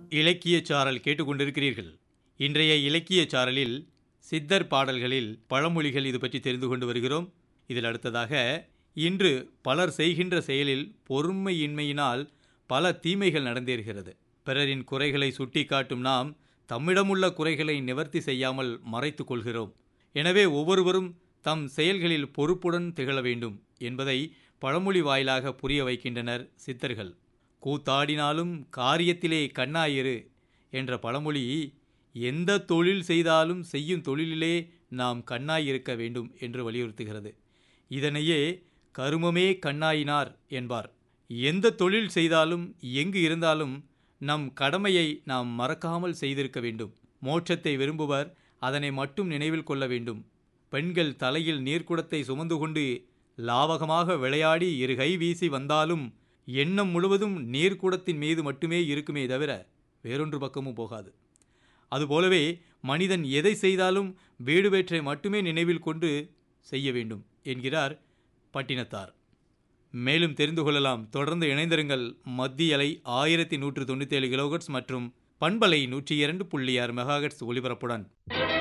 இலக்கியச் சாரல் கேட்டுக்கொண்டிருக்கிறீர்கள் இன்றைய இலக்கியச் சாரலில் சித்தர் பாடல்களில் பழமொழிகள் இது பற்றி தெரிந்து கொண்டு வருகிறோம் இதில் அடுத்ததாக இன்று பலர் செய்கின்ற செயலில் பொறுமையின்மையினால் பல தீமைகள் நடந்தேறுகிறது பிறரின் குறைகளை சுட்டிக்காட்டும் நாம் தம்மிடமுள்ள குறைகளை நிவர்த்தி செய்யாமல் மறைத்துக் கொள்கிறோம் எனவே ஒவ்வொருவரும் தம் செயல்களில் பொறுப்புடன் திகழ வேண்டும் என்பதை பழமொழி வாயிலாக புரிய வைக்கின்றனர் சித்தர்கள் கூத்தாடினாலும் காரியத்திலே கண்ணாயிரு என்ற பழமொழி எந்த தொழில் செய்தாலும் செய்யும் தொழிலிலே நாம் கண்ணாயிருக்க வேண்டும் என்று வலியுறுத்துகிறது இதனையே கருமமே கண்ணாயினார் என்பார் எந்த தொழில் செய்தாலும் எங்கு இருந்தாலும் நம் கடமையை நாம் மறக்காமல் செய்திருக்க வேண்டும் மோட்சத்தை விரும்புவர் அதனை மட்டும் நினைவில் கொள்ள வேண்டும் பெண்கள் தலையில் நீர்க்குடத்தை சுமந்து கொண்டு லாவகமாக விளையாடி இரு கை வீசி வந்தாலும் எண்ணம் முழுவதும் நீர்க்குடத்தின் மீது மட்டுமே இருக்குமே தவிர வேறொன்று பக்கமும் போகாது அதுபோலவே மனிதன் எதை செய்தாலும் வீடுவேற்றை மட்டுமே நினைவில் கொண்டு செய்ய வேண்டும் என்கிறார் பட்டினத்தார் மேலும் தெரிந்து கொள்ளலாம் தொடர்ந்து இணைந்திருங்கள் மத்திய அலை ஆயிரத்தி நூற்று தொண்ணூற்றி ஏழு கிலோகட்ஸ் மற்றும் பண்பலை நூற்றி இரண்டு புள்ளி ஆறு மெகாகட்ஸ் ஒலிபரப்புடன்